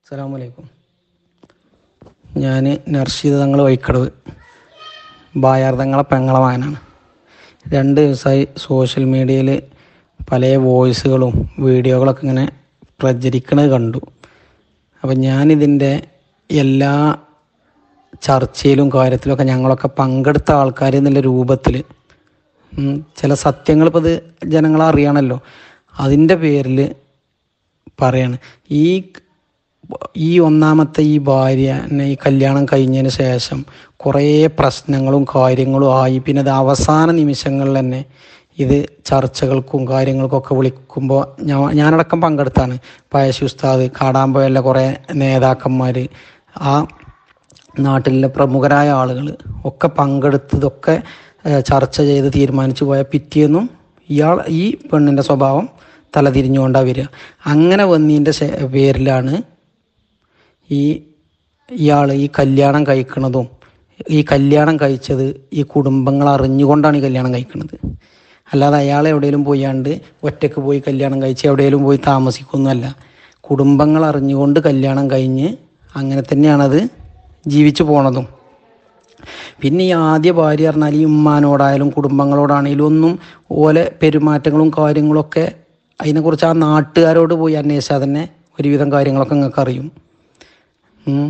അസ്സാം വലൈക്കും ഞാൻ നർഷീദ് തങ്ങൾ വൈക്കടവ് ബായാർതങ്ങളെ പെങ്ങളെ മകനാണ് രണ്ട് ദിവസമായി സോഷ്യൽ മീഡിയയിൽ പല വോയിസുകളും വീഡിയോകളൊക്കെ ഇങ്ങനെ പ്രചരിക്കുന്നത് കണ്ടു അപ്പം ഞാനിതിൻ്റെ എല്ലാ ചർച്ചയിലും കാര്യത്തിലൊക്കെ ഞങ്ങളൊക്കെ പങ്കെടുത്ത ആൾക്കാർ എന്നുള്ള രൂപത്തിൽ ചില സത്യങ്ങൾ ഇപ്പോൾ ഇത് ജനങ്ങളെ അറിയണമല്ലോ അതിൻ്റെ പേരിൽ പറയാണ് ഈ ഈ ഒന്നാമത്തെ ഈ ഭാര്യ എന്നെ ഈ കല്യാണം കഴിഞ്ഞതിന് ശേഷം കുറേ പ്രശ്നങ്ങളും കാര്യങ്ങളും ആയി പിന്നെ അത് അവസാന നിമിഷങ്ങളിൽ തന്നെ ഇത് ചർച്ചകൾക്കും കാര്യങ്ങൾക്കൊക്കെ വിളിക്കുമ്പോൾ ഞാൻ ഞാനടക്കം പങ്കെടുത്താണ് പയശി ഉസ്താദ് കാടാമ്പുഴയിലെ കുറേ നേതാക്കന്മാർ ആ നാട്ടിലെ പ്രമുഖരായ ആളുകൾ ഒക്കെ പങ്കെടുത്തതൊക്കെ ഏഹ്, ചർച്ച ചെയ്ത് തീരുമാനിച്ചു പോയ പിറ്റേന്നും ഇയാൾ ഈ പെണ്ണിൻ്റെ സ്വഭാവം തലതിരിഞ്ഞുകൊണ്ടാണ് വരിക അങ്ങനെ വന്നതിൻ്റെ ശേ- പേരിലാണ് ഈ ഇയാൾ ഈ കല്യാണം കഴിക്കണതും ഈ കല്യാണം കഴിച്ചത് ഈ കുടുംബങ്ങൾ അറിഞ്ഞുകൊണ്ടാണ് ഈ കല്യാണം കഴിക്കുന്നത് അല്ലാതെ അയാൾ എവിടെയെങ്കിലും പോയാണ്ട് ഒറ്റയ്ക്ക് പോയി കല്യാണം കഴിച്ച് എവിടെയെങ്കിലും പോയി താമസിക്കുന്നല്ല കുടുംബങ്ങൾ അറിഞ്ഞുകൊണ്ട് കല്യാണം കഴിഞ്ഞ് അങ്ങനെ തന്നെയാണത് ജീവിച്ചു പോണതും പിന്നെ ഈ ആദ്യ ഭാര്യ പറഞ്ഞാൽ ഈ ഉമ്മാനോടായാലും കുടുംബങ്ങളോടാണെങ്കിലും ഒന്നും ഓലെ പെരുമാറ്റങ്ങളും കാര്യങ്ങളൊക്കെ അതിനെക്കുറിച്ച് ആ നാട്ടുകാരോട് പോയി അന്വേഷിച്ചാൽ തന്നെ ഒരുവിധം കാര്യങ്ങളൊക്കെ നിങ്ങൾക്ക് അറിയും ഉം.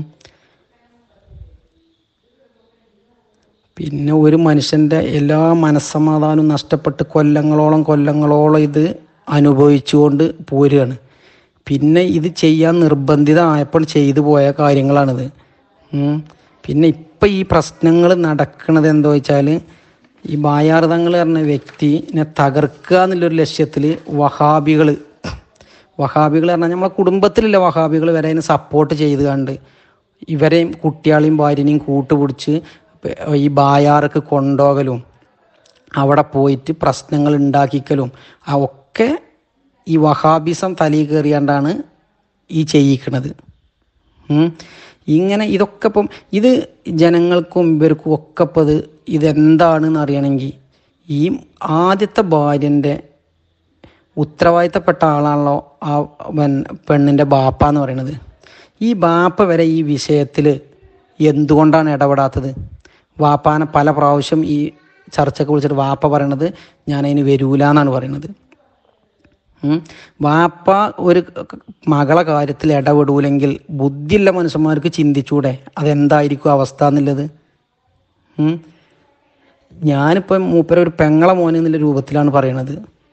പിന്നെ ഒരു മനുഷ്യൻ്റെ എല്ലാ മനസ്സമാധാനവും നഷ്ടപ്പെട്ട് കൊല്ലങ്ങളോളം കൊല്ലങ്ങളോളം ഇത് അനുഭവിച്ചുകൊണ്ട് പോരുകയാണ് പിന്നെ ഇത് ചെയ്യാൻ നിർബന്ധിതമായപ്പോൾ ചെയ്തു പോയ കാര്യങ്ങളാണിത് ഉം. പിന്നെ ഇപ്പം ഈ പ്രശ്നങ്ങൾ നടക്കുന്നത് എന്താ വെച്ചാൽ ഈ ബായാർതങ്ങൾ പറഞ്ഞ വ്യക്തിനെ തകർക്കുക എന്നുള്ളൊരു ലക്ഷ്യത്തിൽ വഹാബികൾ വഹാബികൾ പറഞ്ഞാൽ നമ്മളെ കുടുംബത്തിലുള്ള വഹാബികൾ വരെ അതിനെ സപ്പോർട്ട് ചെയ്ത് കണ്ട് ഇവരെയും കുട്ടികളെയും ഭാര്യനെയും കൂട്ടുപിടിച്ച് ഈ ബായാർക്ക് കൊണ്ടുപോകലും അവിടെ പോയിട്ട് പ്രശ്നങ്ങൾ ഉണ്ടാക്കിക്കലും ആ ഒക്കെ ഈ വഹാബിസം തലയിൽ കയറിയാണ്ടാണ് ഈ ചെയ്യിക്കണത് ഉം. ഇങ്ങനെ ഇതൊക്കെ ഇപ്പം ഇത് ജനങ്ങൾക്കും ഇവർക്കും ഒക്കെ ഇപ്പം ഇത് ഇതെന്താണെന്ന് അറിയണമെങ്കിൽ ഈ ആദ്യത്തെ ഭാര്യൻ്റെ ഉത്തരവാദിത്തപ്പെട്ട ആളാണല്ലോ ആ പെൺ- പെണ്ണിൻ്റെ ബാപ്പ എന്ന് പറയുന്നത് ഈ ബാപ്പ വരെ ഈ വിഷയത്തിൽ എന്തുകൊണ്ടാണ് ഇടപെടാത്തത് വാപ്പാനെ പല പ്രാവശ്യം ഈ ചർച്ചയ്ക്ക് വിളിച്ചിട്ട് വാപ്പ പറയണത് ഞാനതിന് വരൂല എന്നാണ് പറയുന്നത് ഉം. വാപ്പ ഒരു മകളെ കാര്യത്തിൽ ഇടപെടൂലെങ്കിൽ ബുദ്ധിയുള്ള മനുഷ്യന്മാർക്ക് ചിന്തിച്ചൂടെ അതെന്തായിരിക്കും അവസ്ഥ എന്നുള്ളത് ഉം. ഞാനിപ്പം മൂപ്പര ഒരു പെങ്ങളെ മോനെ എന്നുള്ള രൂപത്തിലാണ് പറയണത്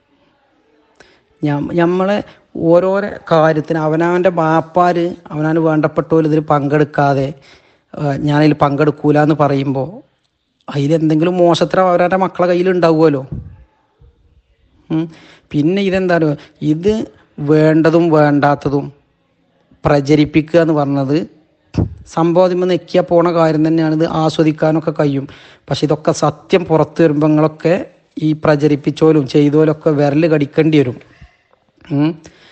ഞ- നമ്മളെ ഓരോരോ കാര്യത്തിന് അവനവൻ്റെ ബാപ്പാർ അവനവന് വേണ്ടപ്പെട്ടവർ ഇതിൽ പങ്കെടുക്കാതെ ഏഹ് ഞാനതിൽ പങ്കെടുക്കൂല എന്ന് പറയുമ്പോൾ അതിലെന്തെങ്കിലും മോശത്തരം അവരവരുടെ മക്കളെ കയ്യിൽ ഉണ്ടാവുമല്ലോ ഉം. പിന്നെ ഇതെന്താ അറിയോ ഇത് വേണ്ടതും വേണ്ടാത്തതും പ്രചരിപ്പിക്കുക എന്ന് പറഞ്ഞത് സംഭവം നെക്കിയാൽ പോണ കാര്യം തന്നെയാണ് ഇത് ആസ്വദിക്കാനൊക്കെ കഴിയും പക്ഷെ ഇതൊക്കെ സത്യം പുറത്തു വരുമ്പോഴൊക്കെ ഈ പ്രചരിപ്പിച്ചോലും ചെയ്തോലൊക്കെ വിരൽ കടിക്കേണ്ടി വരും ഉം.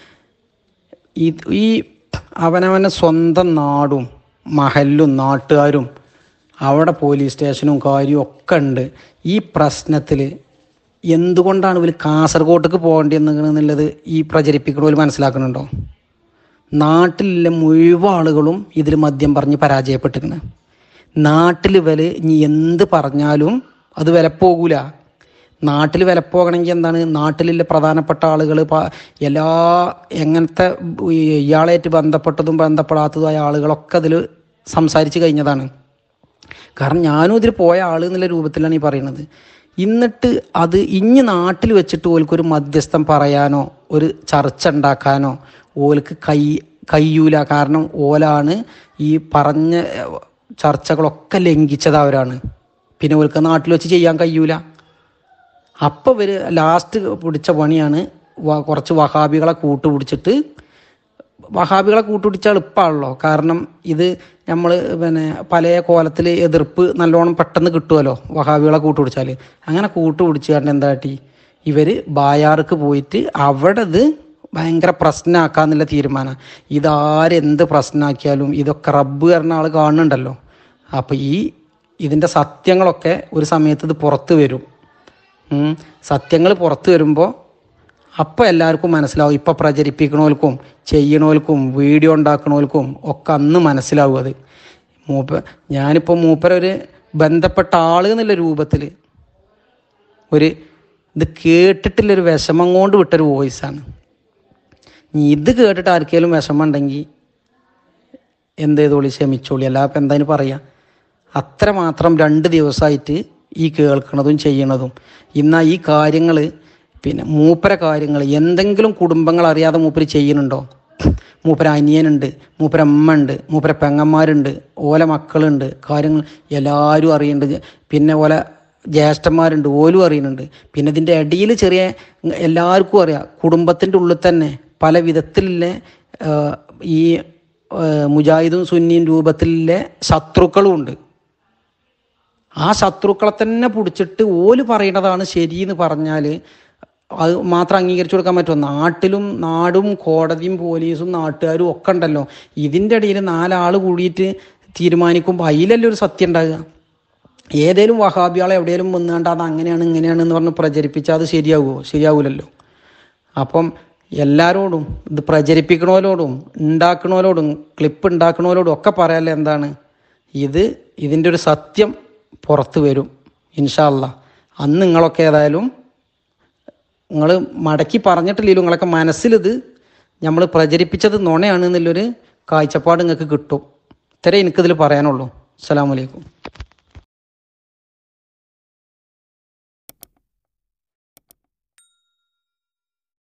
ഈ ഈ അവനവൻ്റെ സ്വന്തം നാടും മഹലും നാട്ടുകാരും അവിടെ പോലീസ് സ്റ്റേഷനും കാര്യവും ഒക്കെ ഉണ്ട് ഈ പ്രശ്നത്തിൽ എന്തുകൊണ്ടാണ് ഇവർ കാസർഗോട്ടേക്ക് പോകേണ്ടി എന്നുള്ളത് ഈ പ്രചരിപ്പിക്കണവർ മനസ്സിലാക്കുന്നുണ്ടോ നാട്ടിലുള്ള മുഴുവൻ ആളുകളും ഇതിൽ മദ്യം പറഞ്ഞ് പരാജയപ്പെട്ടിരിക്കണ് നാട്ടിൽ ഇവര് ഇനി എന്ത് പറഞ്ഞാലും അത് വിലപ്പോകൂല നാട്ടിൽ വിലപ്പോകണമെങ്കിൽ എന്താണ് നാട്ടിലുള്ള പ്രധാനപ്പെട്ട ആളുകൾ എല്ലാ എങ്ങനത്തെ ഈ ഇയാളായിട്ട് ബന്ധപ്പെട്ടതും ബന്ധപ്പെടാത്തതുമായ ആളുകളൊക്കെ അതിൽ സംസാരിച്ച് കഴിഞ്ഞതാണ് കാരണം ഞാനും ഇതിൽ പോയ ആൾ എന്നുള്ള രൂപത്തിലാണ് ഈ പറയുന്നത് എന്നിട്ട് അത് ഇഞ്ഞ് നാട്ടിൽ വെച്ചിട്ട് ഓൽക്കൊരു മധ്യസ്ഥം പറയാനോ ഒരു ചർച്ച ഉണ്ടാക്കാനോ ഓൽക്ക് കൈ കയ്യൂല കാരണം ഓലാണ് ഈ പറഞ്ഞ ഏഹ്, ചർച്ചകളൊക്കെ ലംഘിച്ചത് അവരാണ് പിന്നെ ഓൽക്ക് നാട്ടിൽ വെച്ച് ചെയ്യാൻ കഴിയൂല അപ്പോൾ ഇവർ ലാസ്റ്റ് പിടിച്ച പണിയാണ് വ- കുറച്ച് വഹാബികളെ കൂട്ടുപിടിച്ചിട്ട് വഹാബികളെ കൂട്ടുപിടിച്ച എളുപ്പമാണല്ലോ കാരണം ഇത് നമ്മൾ പിന്നെ പല കോലത്തിൽ എതിർപ്പ് നല്ലോണം പെട്ടെന്ന് കിട്ടുമല്ലോ വഹാബികളെ കൂട്ടുപിടിച്ചാൽ അങ്ങനെ കൂട്ടുപിടിച്ച് കണ്ട് എന്താ കാട്ടി ഇവർ ബായാർക്ക് പോയിട്ട് അവിടെ ഇത് ഭയങ്കര പ്രശ്നമാക്കാന്നുള്ള തീരുമാനം ഇതാരെന്ത് പ്രശ്നമാക്കിയാലും ഇതൊക്കെ റബ്ബ് പറഞ്ഞ ആൾ കാണുന്നുണ്ടല്ലോ അപ്പോൾ ഈ ഇതിൻ്റെ സത്യങ്ങളൊക്കെ ഒരു സമയത്ത് ഇത് പുറത്ത് വരും സത്യങ്ങൾ പുറത്ത് വരുമ്പോൾ അപ്പം എല്ലാവർക്കും മനസ്സിലാവും ഇപ്പം പ്രചരിപ്പിക്കണവർക്കും ചെയ്യണവർക്കും വീഡിയോ ഉണ്ടാക്കണവർക്കും ഒക്കെ അന്ന് മനസ്സിലാവും അത് മൂപ്പ ഞാനിപ്പോൾ മൂപ്പരൊരു ബന്ധപ്പെട്ട ആള് എന്നുള്ള രൂപത്തിൽ ഒരു ഇത് കേട്ടിട്ടുള്ളൊരു വിഷമം കൊണ്ട് വിട്ടൊരു വോയിസാണ് ഇനി ഇത് കേട്ടിട്ട് ആർക്കെങ്കിലും വിഷമം ഉണ്ടെങ്കിൽ എന്ത് ചെയ്തോളി ക്ഷമിച്ചോളി അല്ല അപ്പം എന്തായാലും പറയാം അത്രമാത്രം രണ്ട് ദിവസമായിട്ട് ഈ കേൾക്കണതും ചെയ്യണതും ഇന്നാ ഈ കാര്യങ്ങൾ പിന്നെ മൂപ്പര കാര്യങ്ങൾ എന്തെങ്കിലും കുടുംബങ്ങൾ അറിയാതെ മൂപ്പര് ചെയ്യുന്നുണ്ടോ മൂപ്പര അനിയനുണ്ട് മൂപ്പര അമ്മ ഉണ്ട് മൂപ്പര പെങ്ങന്മാരുണ്ട് ഓല മക്കളുണ്ട് കാര്യങ്ങൾ എല്ലാവരും അറിയുന്നുണ്ട് പിന്നെ ഓല ജ്യേഷ്ഠന്മാരുണ്ട് ഓലും അറിയുന്നുണ്ട് പിന്നെ ഇതിൻ്റെ ഇടയിൽ ചെറിയ എല്ലാവർക്കും അറിയാം കുടുംബത്തിൻ്റെ ഉള്ളിൽ തന്നെ പല വിധത്തിലുള്ള ആ, ഈ ആ, മുജാഹിദും സുന്നിയും രൂപത്തിലുള്ള ശത്രുക്കളും ഉണ്ട് ആ ശത്രുക്കളെ തന്നെ പിടിച്ചിട്ട് ഓല് പറയണതാണ് ശരിയെന്ന് പറഞ്ഞാൽ അത് മാത്രം അംഗീകരിച്ചു കൊടുക്കാൻ പറ്റുമോ നാട്ടിലും നാടും കോടതിയും പോലീസും നാട്ടുകാരും ഒക്കെ ഉണ്ടല്ലോ ഇതിൻ്റെ ഇടയിൽ നാലാൾ കൂടിയിട്ട് തീരുമാനിക്കുമ്പോൾ അതിലല്ലേ ഒരു സത്യം ഉണ്ടാകുക ഏതേലും വഹാബിയാളെ എവിടെയെങ്കിലും വന്നുകൊണ്ട് അത് അങ്ങനെയാണ് ഇങ്ങനെയാണ് എന്ന് പറഞ്ഞ് പ്രചരിപ്പിച്ചാൽ അത് ശരിയാവുമോ ശരിയാവൂലല്ലോ അപ്പം എല്ലാവരോടും ഇത് പ്രചരിപ്പിക്കണവരോടും ഉണ്ടാക്കണവരോടും ക്ലിപ്പ് ഉണ്ടാക്കണവരോടും ഒക്കെ പറയാല്ലേ എന്താണ് ഇത് ഇതിൻ്റെ ഒരു സത്യം പുറത്ത് വരും ഇൻഷാല്ല അന്ന് നിങ്ങളൊക്കെ ഏതായാലും നിങ്ങൾ മടക്കി പറഞ്ഞിട്ടില്ലല്ലോ നിങ്ങളൊക്കെ മനസ്സിലിത് നമ്മൾ പ്രചരിപ്പിച്ചത് നുണയാണ് എന്നുള്ളൊരു കാഴ്ചപ്പാട് നിങ്ങൾക്ക് കിട്ടും ഇത്രേ എനിക്കിതിൽ പറയാനുള്ളൂ അസ്സലാമു അലൈക്കും